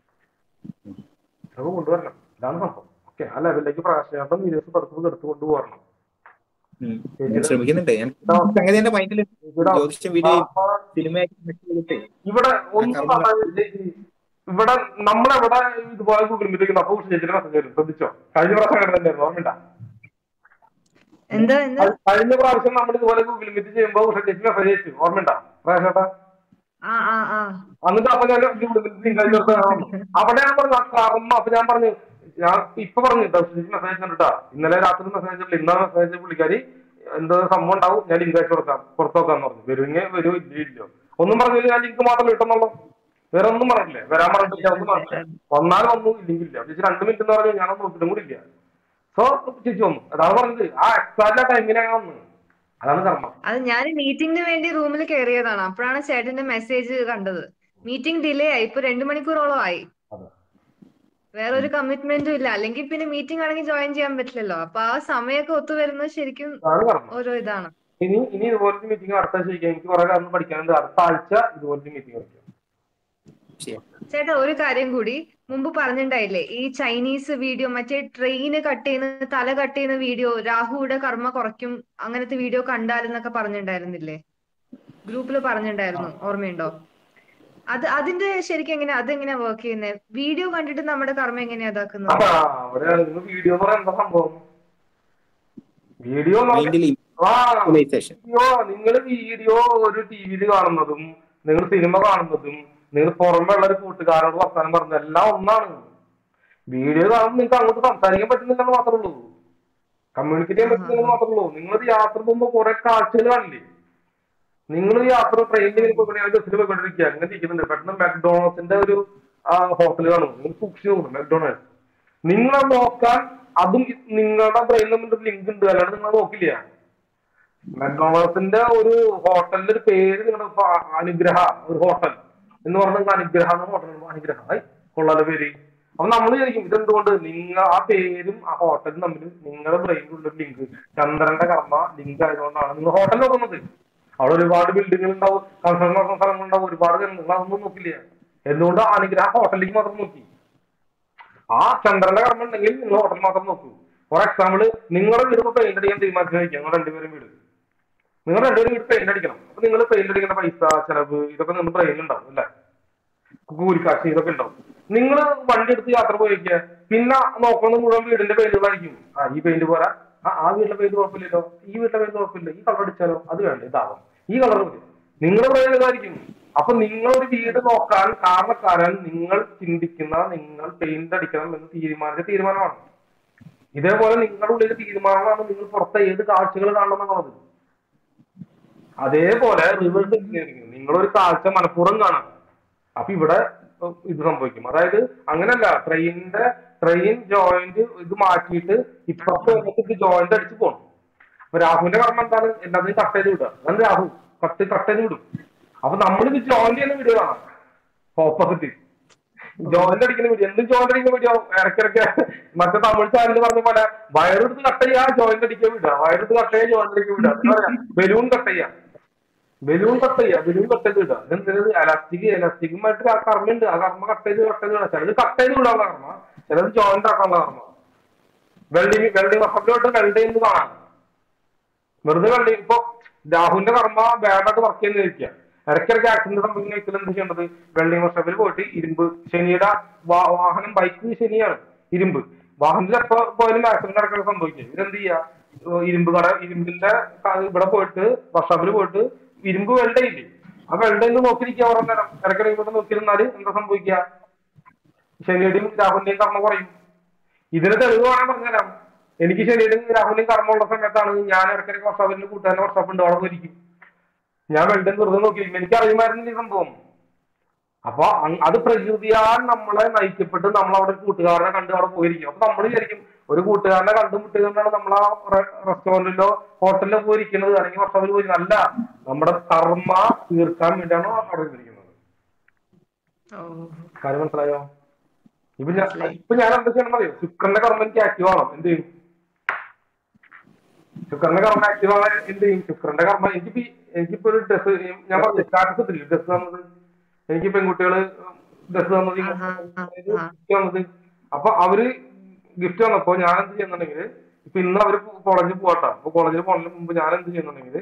അത് കൊണ്ടുവരണം ഇതാണ് സംഭവം ഓക്കെ ആ ലെവലിലേക്ക് പ്രകാശനം വീഡിയോസ് പതുക്കെ എടുത്തു കൊണ്ടുപോകണം ഉം. ഞാൻ ശ്രമിക്കുന്നുണ്ട് ഞാൻ സംഗതി എന്റെ മൈൻഡിൽ ജ്യോതിഷം വീഡിയോ സിനിമയായിട്ട് mix ചെയ്തിട്ട് ഇവിടെ ഒന്നും കർമ്മ- പറയാനില്ല. ഇവിടെ നമ്മളെവിടെ ഇതുപോലെ ഗൂഗിൾ മീറ്റ് അപ്പൊ ചേച്ചിയുടെ മെസ്സേജ് വരും ശ്രദ്ധിച്ചോ കഴിഞ്ഞ പ്രാവശ്യം അങ്ങനെ തന്നെയായിരുന്നു ഓർമ്മയുണ്ട എന്താ എന്താ കഴിഞ്ഞ പ്രാവശ്യം നമ്മൾ ഇതുപോലെ ഗൂഗിൾ മീറ്റ് ചെയ്യുമ്പോ ഉഷ ചേച്ചി മെസ്സേജ് അയച്ചു ഓർമ്മയുണ്ട പ്രകാശേട്ടാ ആ ആ ആ എന്നിട്ട് അപ്പൊ ഞാൻ ഗൂഗിൾ മീറ്റ് തിങ്കളാഴ്ച ദിവസം കാണാം. അവിടെ ഞാൻ പറഞ്ഞു കർമ്മ അപ്പൊ ഞാൻ പറഞ്ഞു ഞാൻ ഇപ്പൊ പറഞ്ഞു ചേച്ചി മെസ്സേജ് കണ്ടിട്ടാ ഇന്നലെ രാത്രി മെസ്സേജ് ഇന്നാ മെസ്സേജ് പുള്ളിക്കാരി എന്താ സംഭവം ഉണ്ടാവും ഞാൻ ലിങ്ക് അയച്ചു കൊടുക്കാം പുറത്തു നോക്കാന്ന് പറഞ്ഞു വരുമെങ്കിൽ വരുമോ ഇല്ല ഇല്ലയോ ഒന്നും പറഞ്ഞില്ല ഞാൻ ലിങ്ക് മാത്രം കിട്ടുന്നുള്ളൂ വേറെ ഒന്നും പറഞ്ഞില്ലേ വരാൻ പറഞ്ഞിട്ടില്ല ഒന്നും പറഞ്ഞില്ല വന്നാൽ വന്നു ഇല്ലെങ്കിൽ ഇല്ല ചേച്ചി രണ്ട് മിനിറ്റ് എന്ന് പറഞ്ഞാൽ ഞാനൊന്നും നോക്കിയിട്ടും കൂടി ഇല്ല സോ ചേച്ചി വന്നു അതാണ് പറഞ്ഞത് ആ എക്സാക്ട് ആ ടൈമിനെ ഞാൻ വന്നു അതാണ് കർമ്മം അത് ഞാൻ മീറ്റിംഗിന് വേണ്ടി റൂമിൽ കയറിയതാണ് അപ്പോഴാണ് ചേട്ടന്റെ മെസ്സേജ് കണ്ടത് മീറ്റിംഗ് ഡിലേ ആയി ഇപ്പൊ രണ്ടു മണിക്കൂറോളം ആയി അതെ. വേറെ ഒരു കമ്മിറ്റ്മെന്റും ഇല്ല അല്ലെങ്കിൽ പിന്നെ മീറ്റിംഗ് ആണെങ്കിൽ ജോയിൻ ചെയ്യാൻ പറ്റില്ലല്ലോ അപ്പൊ ആ സമയമൊക്കെ ഒത്തുവരുന്നത് ശരിക്കും അതാണ് കർമ്മം ഓരോ ഇതാണ് ഇനി ഇനി ഇതുപോലത്തെ മീറ്റിംഗ് അടുത്ത ശരിക്കും എനിക്ക് കുറെ കാര്യം പഠിക്കാനുണ്ട് അടുത്ത ആഴ്ച ഇതുപോലത്തെ മീറ്റിംഗ് കളിക്കാം ശരി. ചേട്ടാ ഒരു കാര്യം കൂടി മുമ്പ് പറഞ്ഞിട്ടുണ്ടായില്ലേ ഈ ചൈനീസ് വീഡിയോ മറ്റേ ട്രെയിന് കട്ട് ചെയ്യുന്ന തല കട്ട് ചെയ്യുന്ന വീഡിയോ രാഹുയുടെ കർമ്മ കുറയ്ക്കും അങ്ങനത്തെ വീഡിയോ കണ്ടാലെന്നൊക്കെ പറഞ്ഞിട്ടുണ്ടായിരുന്നില്ലേ ഗ്രൂപ്പിൽ പറഞ്ഞിട്ടുണ്ടായിരുന്നു ഓർമ്മയുണ്ടോ അത് അതിന്റെ ശരിക്കും എങ്ങനെയാ അതെങ്ങനെയാ വർക്ക് ചെയ്യുന്നത് വീഡിയോ കണ്ടിട്ട് നമ്മുടെ കർമ്മ എങ്ങനെയാ ഇതാക്കുന്നത് അപ്പൊ അവര് വീഡിയോ എന്ന് പറയാൻ എന്താ സംഭവം വീഡിയോ മൈൻഡിൽ ആ ഇമ്പ്രൂവൈസേഷൻ വീഡിയോ നിങ്ങൾ വീഡിയോ ഒരു ടിവിയിൽ കാണുന്നതും നിങ്ങൾ സിനിമ കാണുന്നതും നിങ്ങൾ പുറമെ ഉള്ള ഒരു കൂട്ടുകാരോട് വർത്താനം പറഞ്ഞത് എല്ലാം ഒന്നാണ് വീഡിയോ കാണുമ്പോൾ നിങ്ങൾക്ക് അങ്ങോട്ട് സംസാരിക്കാൻ പറ്റുന്നില്ലെന്ന് മാത്രമേ ഉള്ളൂ കമ്മ്യൂണിക്കേറ്റ് ചെയ്യാൻ പറ്റുന്നില്ലെന്ന് മാത്രമേ ഉള്ളൂ നിങ്ങൾ യാത്ര പോകുമ്പോൾ കുറെ കാഴ്ചകൾ കാണില്ലേ നിങ്ങൾ യാത്ര ട്രെയിനിൽ ബസ്സിൽ പോയിക്കൊണ്ടിരിക്കുക അങ്ങനെ ഇരിക്കുന്നുണ്ട് പെട്ടെന്ന് മെക്ഡോണൾസിന്റെ ഒരു ഹോട്ടൽ കാണും നിങ്ങൾ സൂക്ഷിച്ചു നോക്കണം മെക്ഡോണൾസ് നിങ്ങളെ നോക്കാൻ അതും ഇ- നിങ്ങളുടെ ബ്രെയിനിൽ തമ്മിൽ ഒരു ലിങ്ക് ഉണ്ട് അല്ലാണ്ട് നിങ്ങൾ നോക്കില്ല മെക്ഡോണൾസിന്റെ ഒരു ഹോട്ടലിന്റെ ഒരു പേര് നിങ്ങളുടെ ഇപ്പൊ അ- അനുഗ്രഹ ഒരു ഹോട്ടൽ എന്ന് പറഞ്ഞാൽ അനുഗ്രഹ എന്ന ഹോട്ടൽ അനുഗ്രഹ ഐ കൊള്ളാലോ പേര് അപ്പൊ നമ്മൾ വിചാരിക്കും ഇതെന്തുകൊണ്ട് നിങ്ങൾ ആ പേരും ആ ഹോട്ടലും തമ്മിൽ നിങ്ങളുടെ ബ്രെയിനിലുള്ള ഒരു ലിങ്ക് ചന്ദ്രന്റെ കർമ്മ ലിങ്ക് ആയതുകൊണ്ടാണ് നിങ്ങൾ ഹോട്ടൽ നോക്കുന്നത് അവിടെ ഒരുപാട് ബിൽഡിങ്ങുകൾ ഉണ്ടാവും കൺസ്ട്രക്ഷൻ നടക്കുന്ന സ്ഥലങ്ങളുണ്ടാവും ഒരുപാട് നിങ്ങൾ അതൊന്നും നോക്കില്ല എന്തുകൊണ്ട് അനുഗ്രഹ ഹോട്ടലിലേക്ക് മാത്രം നോക്കി ആ ചന്ദ്രന്റെ കർമ്മം ഉണ്ടെങ്കിൽ നിങ്ങൾ ഹോട്ടൽ മാത്രം നോക്കൂ ഫോർ എക്സാമ്പിൾ നിങ്ങളുടെ വീട് പെയിന്റ് അടിക്കാൻ തീരുമാനിച്ചിരിക്കും നിങ്ങൾ രണ്ടുപേരും വീട് നിങ്ങൾ രണ്ടുപേരും വീട് പെയിന്റ് അടിക്കണം അപ്പൊ നിങ്ങൾ പെയിന്റ് അടിക്കുന്ന പൈസ ചെലവ് ഇതൊക്കെ നിങ്ങൾ ബ്രെയിനിൽ ഉണ്ടാവും അല്ലേ കൂലിക്കാശ് ഇതൊക്കെ ഉണ്ടാവും നിങ്ങൾ വണ്ടി എടുത്ത് യാത്ര പോയിരിക്കുക പിന്നെ നോക്കുന്നത് മുഴുവൻ വീടിന്റെ പെയിന്റുകളായിരിക്കും ആ ഈ പെയിന്റ് പോരാ ആ ആ വീട്ടിലെ പെയിന്റ് കുഴപ്പമില്ലല്ലോ ഈ വീട്ടിലെ പെയിന്റ് കുഴപ്പമില്ല ഈ കളർ അടിച്ചാലോ അത് വേണ്ട ഇതാവാം ഈ കളർ മതി നിങ്ങളുടെ ബ്രെയിൻ ഇതായിരിക്കും അപ്പൊ നിങ്ങൾ ഒരു വീട് നോക്കാൻ കാരണക്കാരൻ നിങ്ങൾ ചിന്തിക്കുന്ന നിങ്ങൾ പെയിന്റ് അടിക്കണം എന്ന് തീരുമാനിച്ച തീരുമാനമാണ് ഇതേപോലെ നിങ്ങളുടെ ഉള്ളിൽ തീരുമാനമാണ് നിങ്ങൾ പുറത്തെ ഏത് കാഴ്ചകൾ കാണണം എന്നുള്ളത് അതേപോലെ റിവേഴ്സ് എഞ്ചിനീയറിംഗ് നിങ്ങളൊരു കാഴ്ച മനഃപൂർവ്വം കാണാം അപ്പൊ ഇവിടെ ഏഹ്, ഇത് സംഭവിക്കും അതായത് അങ്ങനല്ല ട്രെയിനിന്റെ ട്രെയിൻ ജോയിന്റ് ഇത് മാറ്റിയിട്ട് ഇപ്പുറത്ത് വന്നിട്ട് ഇത് ജോയിന്റ് അടിച്ച് പോകണം അപ്പൊ രാഹുവിന്റെ കർമ്മം എന്താണ് എല്ലാത്തിനും കട്ട് ചെയ്ത് വിടുക അതാണ് രാഹു കട്ട് കട്ട് ചെയ്ത് വിടും അപ്പൊ നമ്മളിത് ജോയിന്റ് ചെയ്യുന്ന വീഡിയോ കാണാം ഓപ്പോസിറ്റ് ജോയിന്റ് അടിക്കുന്ന വീഡിയോ എന്തും ജോയിന്റ് അടിക്കുന്ന വീഡിയോ ഇടയ്ക്കിടയ്ക്ക് മറ്റേ തമിഴ് ചാനൽ പറഞ്ഞ പോലെ വയറെടുത്ത് കട്ട് ചെയ്യാ ജോയിന്റ് അടിക്കാൻ വിടുക വയറെടുത്ത് കട്ട് ചെയ്യാൻ ജോയിന്റ് അടിക്കാൻ വിടുക എന്താ പറയാ ബലൂൺ കട്ട് ചെയ്യാം ബലൂൺ കട്ട് ചെയ്യാം ബലൂൺ കട്ട് ചെയ്ത് വിടുക ഇതെന്തിനത് എലാസ്റ്റിക് എലാസ്റ്റിക്കുമായിട്ട് ആ കർമ്മ ആ കർമ്മ കട്ട് ചെയ്ത് കട്ട് ചെയ്ത് വിടാം ചിലത് കട്ട് ചെയ്ത് വിടാനുള്ള കർമ്മ ചിലത് ജോയിന്റ് ആക്കാനുള്ള കർമ്മ വെൽഡിങ് വെൽഡിങ് വർഷപ്പിലോട്ട് വെൽഡ് ചെയ്യുന്നത് കാണാം വെറുതെ വെൽഡിങ് ഇപ്പൊ രാഹുലിന്റെ കർമ്മ ബാഡായിട്ട് വർക്ക് ചെയ്യുന്നിരിക്കുക ഇടയ്ക്കിടയ്ക്ക് ആക്സിഡന്റ് സംഭവിക്കുന്ന വ്യക്തികൾ എന്ത് ചെയ്യേണ്ടത് വെൽഡിംഗ് വർക്ക്ഷോപ്പിൽ പോയിട്ട് ഇരുമ്പ് ശനിയുടെ വാ- വാഹനം ബൈക്ക് ശനിയാണ് ഇരുമ്പ് വാഹനത്തിൽ എപ്പോ പോയാലും ആക്സിഡന്റ് നടക്കുന്ന സംഭവിക്കും ഇതെന്ത് ചെയ്യാ ഏഹ് ഇരുമ്പ് കട ഇരുമ്പിന്റെ ക- ഇവിടെ പോയിട്ട് വർക്ക്ഷോപ്പിൽ പോയിട്ട് ഇരുമ്പ് വെൽഡ് ചെയ്യില്ലേ ആ വെൽഡ് ചെയ്ത് നോക്കിയിരിക്കുക കുറെ നേരം ഇടയ്ക്കിടയ്ക്ക് ഇവിടെ നോക്കിയിരുന്നാല് എന്താ സംഭവിക്കുക ശനിയുടെയും രാഹുലിന്റെയും കർമ്മ കുറയും ഇതിന് തെളിവ് വേണം പറഞ്ഞുതരാം എനിക്ക് ശനിയുടെയും രാഹുലിന്റെയും കർമ്മമുള്ള സമയത്താണ് ഞാൻ ഇടയ്ക്കിടയ്ക്ക് വർക്ക്ഷോപ്പിന്റെ കൂട്ടുകാരന്റെ വർക്ക്ഷോപ്പ് ഉണ്ട് അവിടെ പോയിരിക്കും ഞാൻ വെൽഡൻ വെറുതെ നോക്കിയിരിക്കും എനിക്ക് അറിയുമായിരുന്നില്ല ഈ സംഭവം അപ്പൊ അങ് അത് പ്രകൃതിയാൽ നമ്മളെ നയിക്കപ്പെട്ട് നമ്മൾ അവിടെ ഒരു കൂട്ടുകാരനെ കണ്ട് അവിടെ പോയിരിക്കും അപ്പൊ നമ്മൾ വിചാരിക്കും ഒരു കൂട്ടുകാരനെ കണ്ടുമുട്ടിയതുകൊണ്ടാണ് നമ്മൾ ആ റെസ്റ്റോറന്റിലോ ഹോട്ടലിലോ പോയിരിക്കുന്നത് അല്ലെങ്കിൽ വർഷത്തിൽ പോയി അല്ല നമ്മുടെ കർമ്മ തീർക്കാൻ വേണ്ടിയാണ് അവിടെ ഇരിക്കുന്നത് ഓ കാര്യം മനസ്സിലായോ ഇപ്പൊ ഞാൻ ഇപ്പൊ ഞാൻ എന്താ ചെയ്യണം അറിയോ ശുക്രന്റെ കർമ്മ എനിക്ക് ആക്റ്റീവ് ആവണം എന്ത് ചെയ്യും ശുക്രന്റെ കർമ്മ ആക്റ്റീവ് ആവാൻ എന്ത് ചെയ്യും ശുക്രന്റെ കർമ്മ എനിക്കിപ്പോ ഈ- എനിക്കിപ്പോ ഒരു ഡ്രസ് ഞാൻ പറഞ്ഞു സ്റ്റാറ്റസ് ഇട്ടില്ല ഡ്രസ് തന്നത് എനിക്ക് പെൺകുട്ടികള് ഡ്രസ് തന്നത് ഈ ആഹാ, ആ, ഇത് ആ. gift തന്നത് അപ്പൊ അവര് ഗിഫ്റ്റ് തന്നപ്പോ ഞാൻ എന്ത് ചെയ്യുന്നുണ്ടെങ്കിൽ ഇപ്പൊ ഇന്ന് അവര് കോളേജിൽ പോവാട്ടോ അപ്പൊ കോളേജിൽ പോണതിന് മുമ്പ് ഞാൻ എന്ത് ചെയ്യുന്നുണ്ടെങ്കിൽ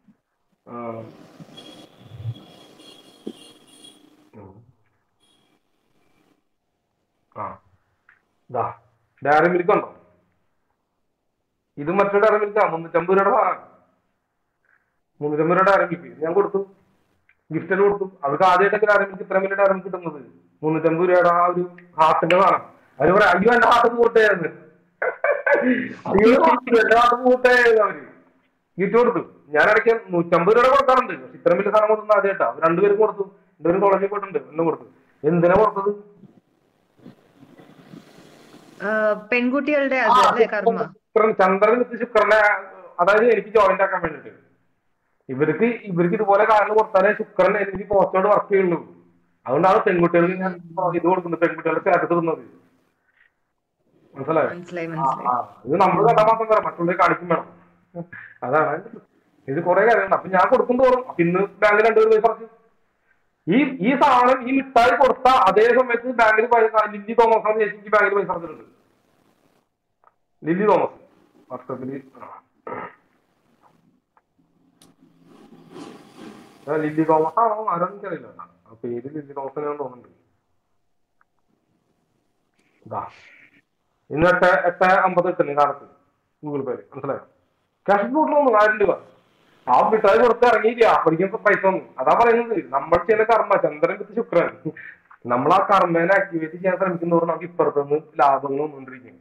ആ ദാ ഡയറി മിൽക്ക് ഉണ്ടോ ഇത് മറ്റേ ഡയറി മിൽക്കാ മുന്നൂറ്റമ്പത് രൂപയുടെ സാധനം മുന്നൂറ്റമ്പത് രൂപയുടെ ഡയറി മിൽക്ക് ഞാൻ കൊടുത്തു ഗിഫ്റ്റിന് കൊടുത്തു അവർക്ക് ആദ്യമായിട്ടൊക്കെ ഡയറി മിൽക്ക് ഇത്ര വലിയ ഡയറി മിൽക്ക് കിട്ടുന്നത് മുന്നൂറ്റമ്പത് രൂപയുടെ ആ ഒരു ഹാർട്ടിന്റെ സാധനം അവര് പറയാം അയ്യോ എന്റെ ഹാർട്ട് കൂട്ടായിരുന്നു അയ്യോ എന്റെ ഹാർട്ട് കൂട്ടായിരുന്നു അവര് ഗിഫ്റ്റ് കൊടുത്തു ഞാൻ ഇടയ്ക്ക് നൂറ്റമ്പത് രൂപ കൊടുക്കാറുണ്ട് പക്ഷെ ഇത്രയും വലിയ സാധനം കൊടുക്കുന്ന ആദ്യമായിട്ടാ രണ്ടുപേരും കൊടുത്തു രണ്ടുപേരും കോളേജിൽ പോയിട്ടുണ്ട് എന്നെ കൊടുത്തു എന്തിനാ കൊടുത്തത് ആ, പെൺകുട്ടികളുടെ അത് അല്ലേ കർമ്മ ശുക്രൻ ചന്ദ്രൻ വിത്ത് ശുക്രനെ അതായത് എനിക്ക് ജോയിന്റ് ആക്കാൻ വേണ്ടിട്ട് ഇവർക്ക് ഇവർക്ക് ഇതുപോലെ കാരണം കൊടുത്താലേ ശുക്രൻ എനിക്ക് പോസ്റ്റോട് വർക്ക് ചെയ്യുള്ളൂ അതുകൊണ്ടാണ് പെൺകുട്ടികൾക്ക് ഞാൻ ഇത് കൊടുക്കുന്നത് പെൺകുട്ടികളുടെ സ്റ്റാറ്റസ് ഇടുന്നത് മനസ്സിലായോ മനസ്സിലായി ആ, മനസ്സിലായി ആ. ഇത് നമ്മൾ കണ്ടാൽ മാത്രം തരാം മറ്റുള്ളവരെ കാണിക്കും വേണം അതാണ് ഇത് കുറെ കാര്യമുണ്ട് അപ്പൊ ഞാൻ കൊടുക്കും തോറും അപ്പൊ ഇന്ന് ബാങ്കിൽ രണ്ടുപേര് പൈസ അടച്ചു ഈ ഈ സാധനം ഈ മിഠായി കൊടുത്ത അതേ സമയത്ത് ബാങ്കിൽ പൈസ ലില്ലി തോമസ് ആണ് ചേച്ചിക്ക് ബാങ്കിൽ പൈസ അടച്ചിട്ടുണ്ട് ലില്ലി തോമസ് വാട്സാപ്പിൽ ലില്ലി തോമസ് ആണോ ആരാന്ന് എനിക്കറിയില്ല ആ പേര് ലില്ലി തോമസ് ഞാൻ തോന്നുന്നുണ്ട് ഇതാ ഇന്ന് എട്ട് എട്ട് അമ്പത് എത്തുന്നു കാലത്ത് ഗൂഗിൾ പേയിൽ മനസ്സിലായോ ക്യാഷ് ബോട്ടിലൊന്നും ആയിരം രൂപ ആ മിഠായി കൊടുത്ത് ഇറങ്ങിയില്ല പഠിക്കുന്ന പൈസ ഒന്നും അതാ പറയുന്നത് നമ്മൾ ചെയ്യുന്ന കർമ്മ ചന്ദ്രൻ വിത്ത് ശുക്രൻ നമ്മൾ ആ കർമ്മേനെ ആക്ടിവേറ്റ് ചെയ്യാൻ ശ്രമിക്കുന്നതോറും നമുക്ക് ഇപ്പുറത്തുനിന്ന് ലാഭങ്ങൾ വന്നുകൊണ്ടിരിക്കും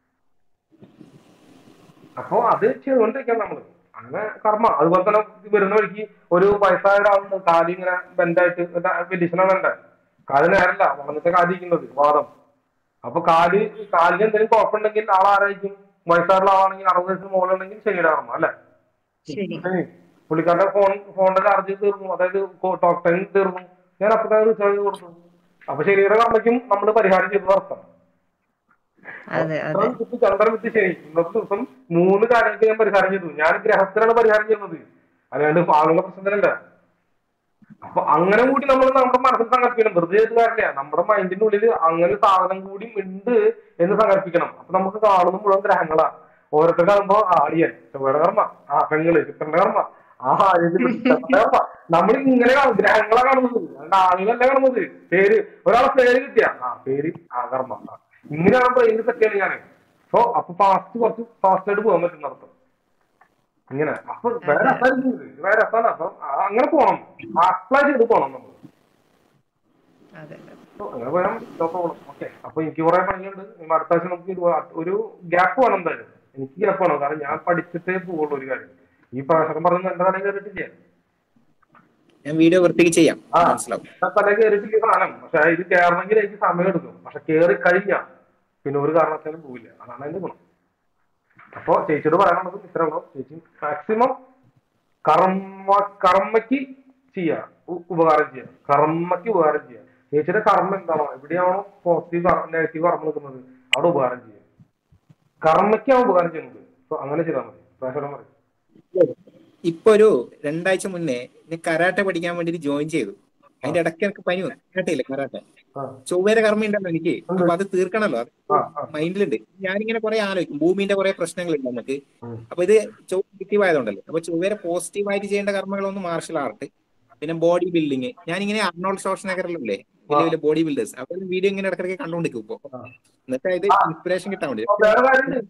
അപ്പൊ അത് ചെയ്തുകൊണ്ടിരിക്കാം നമ്മള് അങ്ങനെ കർമ്മ അതുപോലെ തന്നെ വരുന്ന വഴിക്ക് ഒരു വയസ്സായ ഒരാളുണ്ട് കാലി ഇങ്ങനെ ബെൻഡായിട്ട് വെല്ലിശനാണ് എന്റെ കാല് നേരല്ല വളർന്നിട്ട് കാലിരിക്കുന്നത് വാദം അപ്പൊ കാല് കാലിന് എന്തെങ്കിലും കുഴപ്പമുണ്ടെങ്കിൽ ആൾ ആരായിരിക്കും വയസ്സായുള്ള ആളാണെങ്കിൽ അറുപത് വയസ്സിന് മുകളിലുണ്ടെങ്കിൽ ശരിയുടെ കർമ്മ അല്ലെ ശരി ഏയ് പുള്ളിക്കാരുടെ ഫോൺ ഫോണിന്റെ ചാർജ് തീർന്നു അതായത് ടോക്ക് ടൈം തീർന്നു ഞാൻ അപ്പൊ റീചാർജ് കൊടുത്തു അപ്പൊ ശരീര കർമ്മയ്ക്കും നമ്മൾ പരിഹാരം ചെയ്തു അർത്ഥം അതെ അതെ ചന്ദ്രൻ വിത്ത് ചന്ദ്രൻ വിത്ത് ശനി ഇന്നത്തെ ദിവസം മൂന്ന് കാര്യങ്ങൾക്ക് ഞാൻ പരിഹാരം ചെയ്തു ഞാൻ ഗ്രഹത്തിനാണ് പരിഹാരം ചെയ്യുന്നത് അല്ലാണ്ട് ആളുകളുടെ പ്രശ്നത്തിനല്ല അപ്പൊ അങ്ങനെ കൂടി നമ്മൾ നമ്മുടെ മനസ്സിൽ സങ്കല്പിക്കണം വെറുതെ ചെയ്ത് കാര്യമില്ല നമ്മുടെ മൈൻഡിന്റെ ഉള്ളിൽ അങ്ങനെ സാധനം കൂടി ഉണ്ട് എന്ന് സങ്കല്പിക്കണം അപ്പൊ നമുക്ക് കാണുന്ന മുഴുവൻ ഗ്രഹങ്ങളാ ഓരോരുത്തർ കാണുമ്പോ ആടിയൻ ചൊവ്വയുടെ കർമ്മ ആ പെങ്ങള് ചിത്രന്റെ കർമ്മ ആ കർമ്മ നമ്മൾ ഇങ്ങനെ കാണും ഗ്രഹങ്ങളാ കാണുന്നത് അല്ലാണ്ട് ആളുകളല്ല കാണുന്നത് പേര് ഒരാളെ പേര് കിട്ടിയ ആ പേര് ആ കർമ്മ ആ. ഇങ്ങനെയാണ് ബ്രെയിനിൽ സെറ്റ് ഞാൻ സോ അപ്പൊ ഫാസ്റ്റ് കുറച്ച് ഫാസ്റ്റ് ആയിട്ട് പോകാൻ പറ്റുന്ന അർത്ഥം ഇങ്ങനെ അപ്പൊ വേറെ രസമായിരിക്കും ഇത്. വേറെ രസമാണ് അപ്പൊ ആ- അങ്ങനെ പോണം അപ്ലൈ ചെയ്ത് പോണം നമ്മൾ അതെ അപ്പൊ അങ്ങനെ പോയാൽ പ്രോബ്ലം ഓക്കെ അപ്പൊ എനിക്ക് കുറെ പണിയുണ്ട് ഇനി അടുത്ത ആഴ്ച നമുക്ക് ഇത് വ- ഒരു ഗ്യാപ്പ് വേണം എന്തായാലും എനിക്ക് ഗ്യാപ്പ് വേണം കാരണം ഞാൻ പഠിച്ചിട്ടേ പോവുള്ളൂ ഒരു കാര്യം ഈ പ്രൊഫസർ പറഞ്ഞ എന്റെ തലയിൽ കയറിയിട്ടില്ല ഞാൻ വീഡിയോ വൃത്തിക്ക് ചെയ്യാം ആ. മനസ്സിലാവും ഞാൻ തലയിൽ കയറിയിട്ടില്ല ഈ സാധനം പക്ഷെ ഇത് കയറണമെങ്കിൽ എനിക്ക് സമയം എടുക്കും പക്ഷെ കയറി കഴിഞ്ഞാൽ പിന്നെ ഒരു കാരണവശാലും പോവില്ല അതാണ് എന്റെ ഗുണം അപ്പൊ ചേച്ചിയോട് പറയാനുള്ളത് ഇത്രേ ഉള്ളൂ ചേച്ചി മാക്സിമം കർമ്മ കർമ്മയ്ക്ക് ചെയ്യുക ഉ- ഉപകാരം ചെയ്യുക കർമ്മയ്ക്ക് ഉപകാരം ചെയ്യുക ചേച്ചിയുടെ കർമ്മ എന്താണോ എവിടെയാണോ പോസിറ്റീവ് നെഗറ്റീവ് കർമ്മ നിൽക്കുന്നത് അവിടെ ഉപകാരം ചെയ്യുക കർമ്മയ്ക്കാണ് ഉപകാരം ചെയ്യുന്നത് സോ അങ്ങനെ ചെയ്താൽ മതി പ്രേക്ഷകൻ പറയും ഇപ്പൊ ഒരു രണ്ടാഴ്ച മുന്നേ ഞാൻ കരാട്ടെ പഠിക്കാൻ വേണ്ടിട്ട് ജോയിൻ ചെയ്തു അതിന്റെ ഇടയ്ക്ക് എനിക്ക് പനി വന്നു കരാട്ടെ ഇല്ല കരാട്ടെ ആ ചൊവ്വേര കർമ്മ ഉണ്ടല്ലോ എനിക്ക് അപ്പൊ അത് തീർക്കണല്ലോ അത് ആ ആ മൈൻഡിലുണ്ട് ഞാനിങ്ങനെ കുറെ ആലോചിക്കും ഭൂമിന്റെ കുറെ പ്രശ്നങ്ങളുണ്ട് നമുക്ക് ഉം. അപ്പൊ ഇത് നെഗറ്റീവ് ആയതുകൊണ്ടല്ലോ അപ്പൊ ചൊവ്വേര പോസിറ്റീവ് ആയിട്ട് ചെയ്യേണ്ട കർമ്മങ്ങളൊന്ന് മാർഷൽ ആർട്ട് പിന്നെ ബോഡി ബിൽഡിങ് ഞാനിങ്ങനെ അർണോൾഡ് ഷോർട്ട്നഗറിലല്ലേ വലിയ വലിയ ബോഡി ബിൽഡേഴ്സ് അവരുടെ വീഡിയോ ഇങ്ങനെ ഇടയ്ക്കിടയ്ക്ക് കണ്ടുകൊണ്ടിരിക്കും ഇപ്പൊ ആ. എന്നിട്ട് ഇത് ഇൻസ്പിറേഷൻ കിട്ടാൻ വേണ്ടി അപ്പൊ വേറെ കാര്യമുണ്ട്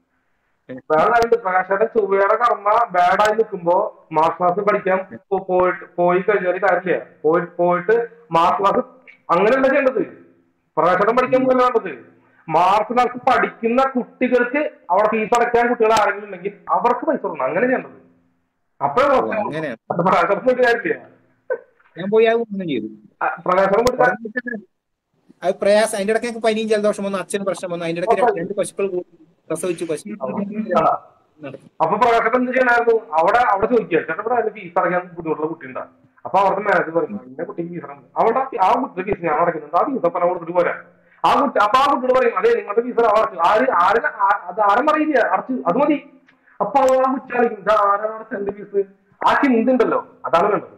വേറെ കാര്യമുണ്ട് പ്രകാശയുടെ ചൊവ്വയുടെ കർമ്മ ബാഡായി നിൽക്കുമ്പോ മാർഷൽ ക്ലാസ് പഠിക്കാൻ പോ- പോയിട്ട് പോയി കഴിഞ്ഞാൽ കാര്യമില്ല പോയി പോയിട്ട് മാർഷൽ ക്ലാസ് അങ്ങനെയല്ല ചെയ്യേണ്ടത് പ്രകാശനം പഠിക്കാൻ പോകല്ല വേണ്ടത് മാർഷൽ ക്ലാസ് പഠിക്കുന്ന കുട്ടികൾക്ക് അവിടെ ഫീസ് അടയ്ക്കാൻ കുട്ടികൾ ആരെങ്കിലും ഉണ്ടെങ്കിൽ അവർക്ക് പൈസ കൊടുക്കണം അങ്ങനെ ചെയ്യേണ്ടത് അപ്പോഴേ ഓ, അങ്ങനെയാണ് പ്രകാശനം പോയിട്ട് കാര്യമില്ല ഞാൻ പോയി അത് ഒന്നും ചെയ്തു ആ, പ്രകാശനം പോയിട്ട് കാര്യം- അത് പ്രയാസം അതിന്റെ ഇടയ്ക്ക് എനിക്ക് പനിയും ജലദോഷം വന്നു അച്ഛന് പ്രശ്നം വന്നു അതിന്റെ ഇടയ്ക്ക് രണ്ട് രണ്ട് പശുക്കൾ കൂടി പ്രസവിച്ചു പശു ആ. അപ്പൊ പ്രകാശനം എന്ത് ചെയ്യണമായിരുന്നു അവിടെ അവിടെ ചോദിക്കുക ചേട്ടാ ഇവിടെ അതിന് ഫീസ് അടയ്ക്കാൻ ബുദ്ധിമുട്ടുള്ള കുട്ടി ഉണ്ടാ അപ്പൊ അവിടുത്തെ മാനേജർ പറയും എന്റെ കുട്ടിക്ക് ഫീസ് അടക്കണം അവിടെ ആ ഫീ- ആ കുട്ടിയുടെ ഫീസ് ഞാൻ അടയ്ക്കുന്നുണ്ട് ആ ഫീസ് പണം കൊടുത്തിട്ട് പോരാ ആ കുട്ടി അപ്പൊ ആ കുട്ടിയോട് പറയും അതെ നിങ്ങളുടെ ഫീസ് അടച്ചു ആര് ആര് ആ- അത് ആരും അറിയില്ല അടച്ചു അത് മതി അപ്പൊ ആ കുട്ടി ആലോചിക്കും ഇത് ആരാണ് അടച്ച എന്റെ ഫീസ് ആ ചിന്ത ഉണ്ടല്ലോ അതാണ് വേണ്ടത്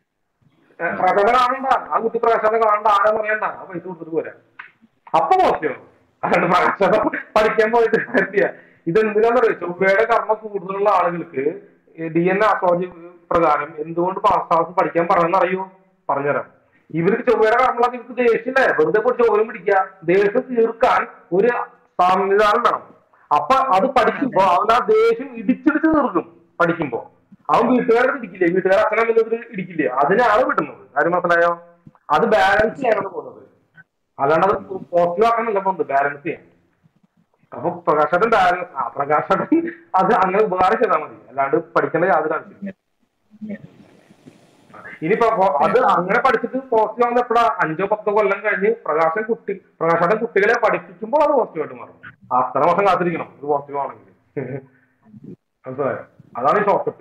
ഏ, പ്രകടനം കാണണ്ട ആ കുട്ടി പ്രകാശനം കാണണ്ട ആരും അറിയണ്ട ആ പൈസ കൊടുത്തിട്ട് പോരാ അപ്പൊ മോശം അല്ലാണ്ട് പ്രകാശനം പഠിക്കാൻ പോയിട്ട് കാര്യമില്ല ഇതെന്തിനാന്ന് അറിയോ ചൊവ്വയുടെ കർമ്മ കൂടുതലുള്ള ആളുകൾക്ക് ഡി എൻ ആസ്ട്രോളജി പ്രകാരം എന്തുകൊണ്ട് പാസ് പഠിക്കാൻ പറയണമെന്ന് അറിയോ പറഞ്ഞുതരാം ഇവർക്ക് ചൊവ്വയുടെ കർമ്മങ്ങളൊക്കെ ഇവർക്ക് ദേഷ്യമില്ലേ വെറുതെ പോയി ചോദ്യം പിടിക്കുക ദേഷ്യം തീർക്കാൻ ഒരു സംവിധാനം വേണം അപ്പൊ അത് പഠിക്കുമ്പോ അവൻ ആ ദേഷ്യം ഇടിച്ചിടിച്ച് തീർക്കും പഠിക്കുമ്പോ അവൻ വീട്ടുകാരെ ഇടിക്കില്ലേ വീട്ടുകാരെ അച്ഛനമ്മ ഇടിക്കില്ലേ അതിനാണ് വിടുന്നത് കാര്യം മനസ്സിലായോ അത് ബാലൻസ് ചെയ്യാനാണ് പോകുന്നത് അല്ലാണ്ട് അത് പോസിറ്റീവ് ആക്കാനല്ല പോകുന്നത് ബാലൻസ് ചെയ്യാൻ അപ്പൊ പ്രകാശേട്ടൻ ബാലൻസ് ആ പ്രകാശേട്ടൻ അത് അങ്ങനെ ഉപകാരം ചെയ്താൽ മതി അല്ലാണ്ട് പഠിക്കേണ്ട യാതൊരു ആവശ്യമില്ല ഇനിയിപ്പോ പോ- അത് അങ്ങനെ പഠിച്ചിട്ട് പോസിറ്റീവ് ആവുന്ന എപ്പോഴാ അഞ്ചോ പത്തോ കൊല്ലം കഴിഞ്ഞ് പ്രകാശൻ കുട്ടി പ്രകാശേട്ടൻ കുട്ടികളെ പഠിപ്പിക്കുമ്പോൾ അത് പോസിറ്റീവ് ആയിട്ട് മാറും അത്ര വർഷം കാത്തിരിക്കണം ഇത് പോസിറ്റീവ് ആണെങ്കിൽ മനസ്സിലായോ അതാണ് ഈ ഷോർട്ട്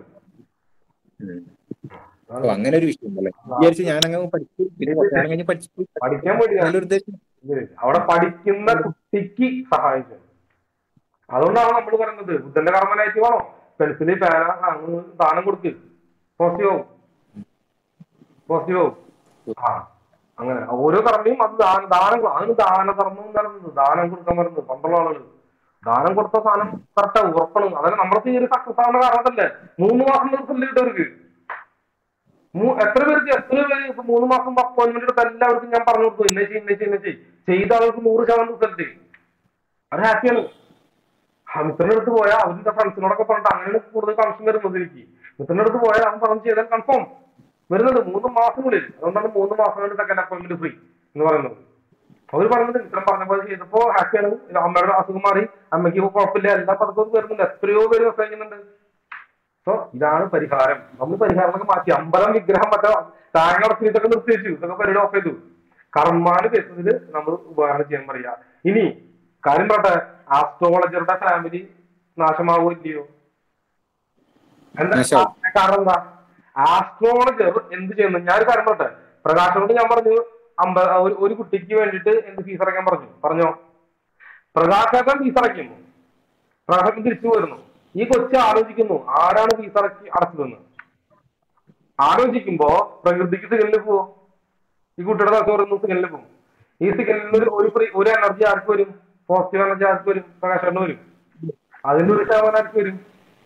ഓ അങ്ങനെ ഒരു വിഷയം ഉണ്ടല്ലേ വിചാരിച്ചു ഞാൻ അങ്ങനെ പഠിച്ചു പിന്നെ കുറച്ച് കാലം കഴിഞ്ഞ് പഠിച്ചു പഠിക്കാൻ വേണ്ടി നല്ലൊരു ഉദ്ദേശം ഇത് അവിടെ പഠിക്കുന്ന കുട്ടിക്ക് സഹായിക്കും അതുകൊണ്ടാണ് നമ്മൾ പറയുന്നത് ബുദ്ധന്റെ കർമ്മനായിട്ട് വേണോ പെൻസില് പേന അങ്ങ് ദാനം കൊടുക്ക് പോസിറ്റീവ് ആവും പോസിറ്റീവ് ആവും ആ അങ്ങനെ ഓരോ കർമ്മയും അത് ദാന ദാനം കൊ- അതിന് ദാനധർമ്മം എന്ന് പറയുന്നത് ദാനം കൊടുക്കാൻ പറയുന്നത് പണ്ടുള്ള ആളുകൾ ദാനം കൊടുത്ത സാധനം കറക്റ്റ് ഉറപ്പണം അതായത് നമ്മുടെ തീരെ സക്സസ് ആവുന്ന കാരണത്തല്ലേ മൂന്ന് മാസം റിസൾട്ട് കിട്ടവർക്ക് മൂ- എത്ര പേർക്ക് എത്ര പേര് ഇപ്പൊ മൂന്ന് മാസം അപ്പോയിന്റ്മെന്റ് എടുത്ത എല്ലാവർക്കും ഞാൻ പറഞ്ഞു കൊടുത്തു ഇന്ന ചെയ്യും ഇന്ന ചെയ്യും ഇന്ന ചെയ്യും ചെയ്ത ആൾക്ക് നൂറ് ശതമാനം റിസൾട്ട് അത് ഹാപ്പിയാണ് മിത്രന്റെ അടുത്ത് പോയാൽ അവരുടെ ഫ്രണ്ട്സിനോടൊക്കെ പറഞ്ഞിട്ട് അങ്ങനെയാണ് കൂടുതൽ കൺഫ്യൂഷൻ വരുന്നത് എനിക്ക് മിത്രന്റെ അടുത്ത് പോയാൽ അവൻ പറഞ്ഞു ചെയ്താൽ കൺഫേം വരുന്നത് മൂന്ന് മാസത്തിനുള്ളിൽ അതുകൊണ്ടാണ് മൂന്ന് മാസം കൊണ്ട് സെക്കൻഡ് അപ്പോയിന്റ്മെന്റ് ഫ്രീ എന്ന് പറയുന്നത് അവർ പറയുന്നത് മിത്രം പറഞ്ഞ പോലെ ചെയ്തപ്പോ ഹാപ്പിയാണ് അമ്മയുടെ അസുഖം മാറി അമ്മയ്ക്ക് കുഴപ്പമില്ല എല്ലാ പദക്കവും വരുന്നുണ്ട് എത്രയോ പേര് മെസ്സേജ് സോ ഇതാണ് പരിഹാരം നമ്മൾ പരിഹാരങ്ങളൊക്കെ മാറ്റി അമ്പലം വിഗ്രഹം മറ്റേ താങ്ങടക്കി ഇതൊക്കെ നിർത്തിവെച്ചു ഇതൊക്കെ പരിപാടി ഓഫ് ചെയ്തു കർമാന് ബേസിൽ നമ്മൾ ഉപകാരം ചെയ്യാൻ പറയാ ഇനി കാര്യം പറട്ടെ ആസ്ട്രോളജറുടെ ഫാമിലി നാശമാവോ ഇല്ലയോ എന്താ നാശമാവും. കാരണം എന്താ ആസ്ട്രോളജർ എന്ത് ചെയ്യുന്നു ഞാൻ ഒരു കാര്യം പറട്ടെ പ്രകാശനോട് ഞാൻ പറഞ്ഞു അമ്പ ഒരു- ഒരു കുട്ടിക്ക് വേണ്ടിയിട്ട് എന്ത് ഫീസ് അടയ്ക്കാൻ പറഞ്ഞു പറഞ്ഞോ പ്രകാശേട്ടൻ ഫീസ് അടയ്ക്കുന്നു പ്രകാശൻ തിരിച്ചു വരുന്നു ഈ കൊച്ചു ആലോചിക്കുന്നു ആരാണ് ഫീസ് അടക്കി അടച്ചതെന്ന് ആലോചിക്കുമ്പോ പ്രകൃതിക്ക് സിഗ്നലിൽ പോവോ ഈ കുട്ടിയുടെ തലത്ത് പറയുന്നു സിഗ്നലിൽ പോകും ഈ സിഗ്നലിൽ ഒരു ഒരു ഫ്രീ- ഒരു എനർജി ആർക്ക് വരും പോസിറ്റീവ് എനർജി ആർക്ക് വരും പ്രകാശന് വരും അതിന്റെ ഒരു ശതമാനം ആർക്ക് വരും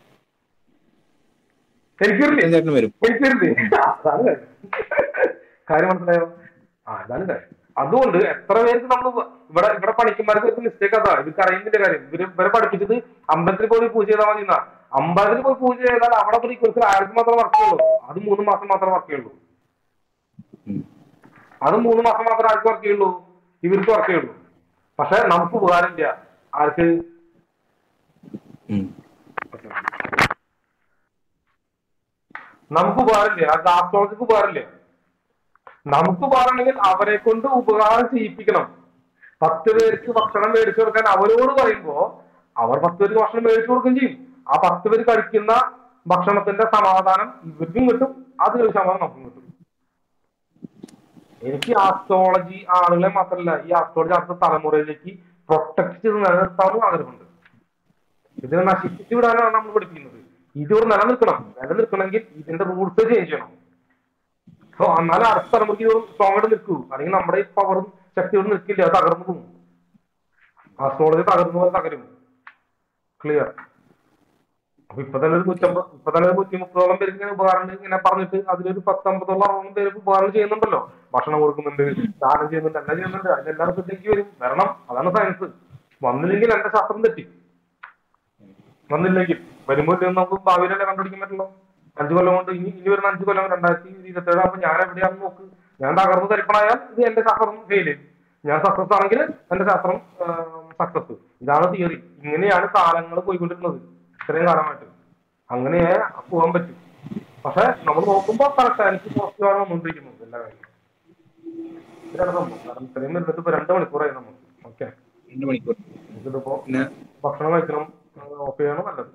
എനിക്ക് വരില്ലേ ചേട്ടന് വരും എനിക്ക് വരില്ലേ അതാണ് കാര്യം കാര്യം മനസ്സിലായോ ആ അതാണ് കാര്യം അതുകൊണ്ട് എത്ര പേർക്ക് നമ്മൾ ഇവിടെ ഇവിടെ പണിക്കന്മാർക്ക് ഒരു മിസ്റ്റേക്ക് അതാ ഇവർക്ക് അറിയുന്നില്ല കാര്യം ഇവര് ഇവരെ പഠിപ്പിച്ചത് അമ്പലത്തിൽ പോയി പൂജ ചെയ്താൽ മതി എന്നാ അമ്പലത്തിൽ പോയി പൂജ ചെയ്താൽ അവിടെ പോയി കുറച്ച് ആയിരത്തി മാത്രം വർക്ക് ചെയ്യുള്ളൂ അത് മൂന്ന് മാസം മാത്രമേ വർക്ക് ചെയ്യുള്ളൂ ഉം. അത് മൂന്ന് മാസം മാത്രമേ ആർക്ക് വർക്ക് ചെയ്യുള്ളൂ ഇവർക്ക് വർക്ക് ചെയ്യുള്ളൂ പക്ഷെ നമുക്ക് ഉപകാരമില്ല ആർക്ക് ഉം. നമുക്ക് ഉപകാരമില്ല ആ ആസ്ട്രോളജിക്ക് ഉപകാരമില്ല നമുക്ക് ഉപകാരമുണ്ടെങ്കിൽ അവരെ കൊണ്ട് ഉപകാരം ചെയ്യിപ്പിക്കണം പത്ത് പേർക്ക് ഭക്ഷണം മേടിച്ചു കൊടുക്കാൻ അവരോട് പറയുമ്പോ അവർ പത്ത് പേർക്ക് ഭക്ഷണം മേടിച്ചു കൊടുക്കുകയും ചെയ്യും ആ പത്ത് പേര് കഴിക്കുന്ന ഭക്ഷണത്തിന്റെ സമാധാനം ഇവർക്കും കിട്ടും അതിലൊരു ശതമാനം നമുക്കും കിട്ടും എനിക്ക് ആസ്ട്രോളജി ആളുകളെ മാത്രമല്ല ഈ ആസ്ട്രോളജി അടുത്ത തലമുറയിലേക്ക് പ്രൊട്ടക്ട് ചെയ്ത് നിലനിർത്താനും ആഗ്രഹമുണ്ട് ഇതിനെ നശിപ്പിച്ചു വിടാനാണ് നമ്മൾ പഠിപ്പിക്കുന്നത് ഇതിവിടെ നിലനിൽക്കണം നിലനിൽക്കണമെങ്കിൽ ഇതിന്റെ റൂൾസ് ചേഞ്ച് ചെയ്യണം സോ എന്നാലും അടുത്ത തലമുറയ്ക്ക് ഇത് സ്ട്രോങ് ആയിട്ട് നിൽക്കൂ അല്ലെങ്കിൽ നമ്മുടെ ഈ പവറും ശക്തിയോട് നിൽക്കില്ല അത് തകർന്നു പോകും ആസ്ട്രോളജി തകർന്നു പോലെ തകരും ക്ലിയർ അപ്പൊ ഇപ്പൊ തന്നെ ഒരു നൂറ്റമ്പത് ഇപ്പൊ തന്നെ ഒരു നൂറ്റി മുപ്പതോളം പേർക്ക് ഇങ്ങനെ ഉപകാരം ഇങ്ങനെ പറഞ്ഞിട്ട് അതിലൊരു പത്തമ്പതോളം അറുപത് പേർക്ക് ഉപകാരം ചെയ്യുന്നുണ്ടല്ലോ ഭക്ഷണം കൊടുക്കുന്നുണ്ട് ദാനം ചെയ്യുന്നുണ്ട് എല്ലാം ചെയ്യുന്നുണ്ട് അതിലെല്ലാവരും ശ്രദ്ധയ്ക്ക് വരും വരണം അതാണ് സയൻസ് വന്നില്ലെങ്കിൽ എന്റെ ശാസ്ത്രം തെറ്റി വന്നില്ലെങ്കിൽ വരുമ്പോൾ ഇത് നമുക്ക് ഭാവിയിലല്ലേ കണ്ടുപിടിക്കാൻ പറ്റുള്ളൂ അഞ്ചു കൊല്ലം കൊണ്ട് ഇനി ഇനി വരുന്ന അഞ്ചു കൊല്ലം രണ്ടായിരത്തി ഇരുപത്തി ഏഴാകുമ്പോ ഞാൻ എവിടെയാണെന്ന് നോക്ക് ഞാൻ തകർന്ന് തരിപ്പണായാൽ ഇത് എന്റെ ശാസ്ത്രം ഫെയിൽ ചെയ്യും ഞാൻ സക്സസ് ആണെങ്കിൽ എന്റെ ശാസ്ത്രം സക്സസ് ഇതാണ് തിയറി ഇങ്ങനെയാണ് കാലങ്ങൾ പോയിക്കൊണ്ടിരുന്നത് ഇത്രയും കാലമായിട്ട് അങ്ങനെ പോകാൻ പറ്റും പക്ഷെ നമ്മൾ നോക്കുമ്പോ കറക്റ്റ് എനിക്ക് പോസിറ്റീവാണ് വന്നുകൊണ്ടിരിക്കുന്നത് എല്ലാ കാര്യവും ഇതാണ് സംഭവം കാരണം ഇത്രയും വരുന്നത് ഇപ്പൊ രണ്ട് മണിക്കൂറായി നമുക്ക് ഓക്കെ രണ്ട് മണിക്കൂർ ഇതിപ്പോ പിന്നെ ഭക്ഷണം കഴിക്കണം ഓഫ് ചെയ്യണം നല്ലത്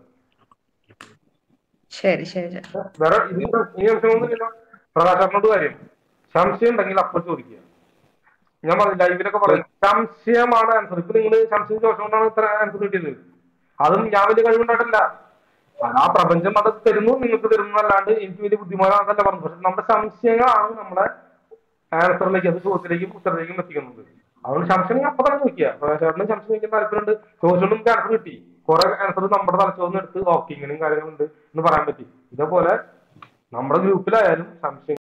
ശരി ശരി ശരി. വേറെ ഇതിന്റെ ഈ സംശയമൊന്നുമില്ല പ്രകാശനോട് കാര്യം സംശയം ഉണ്ടെങ്കിൽ അപ്പോൾ ചോദിക്കുക ഞാൻ പറഞ്ഞു ലൈവിലൊക്കെ പറയും സംശയമാണ് ആൻസർ ഇപ്പൊ നിങ്ങൾ സംശയം ചോദിച്ചുകൊണ്ടാണ് ഇത്ര ആൻസർ കിട്ടിയത് അതും ഞാൻ വലിയ കഴിവുണ്ടായിട്ടല്ല അത് ആ പ്രപഞ്ചം അത് തരുന്നു നിങ്ങൾക്ക് തരുന്നു അല്ലാണ്ട് എനിക്ക് വലിയ ബുദ്ധിമുട്ടാണെന്നല്ല പറഞ്ഞു പക്ഷെ നമ്മുടെ സംശയങ്ങളാണ് നമ്മളെ ആൻസറിലേക്ക് അത് ചോദ്യത്തിലേക്കും ഉത്തരത്തിലേക്കും എത്തിക്കുന്നത് അതുകൊണ്ട് സംശയം അപ്പൊ തന്നെ നോക്കിയ പ്രകാശേട്ടന് സംശയം ചോദിക്കാൻ താല്പര്യമുണ്ട് ചോദിച്ചുകൊണ്ട് നമുക്ക് ആൻസർ കിട്ടി കുറെ ആൻസർ നമ്മുടെ തലച്ചോറിന് എടുത്ത് ഓക്കെ ഇങ്ങനെയും കാര്യങ്ങളുണ്ട് എന്ന് പറയാൻ പറ്റി ഇതേപോലെ നമ്മുടെ ഗ്രൂപ്പിലായാലും സംശയം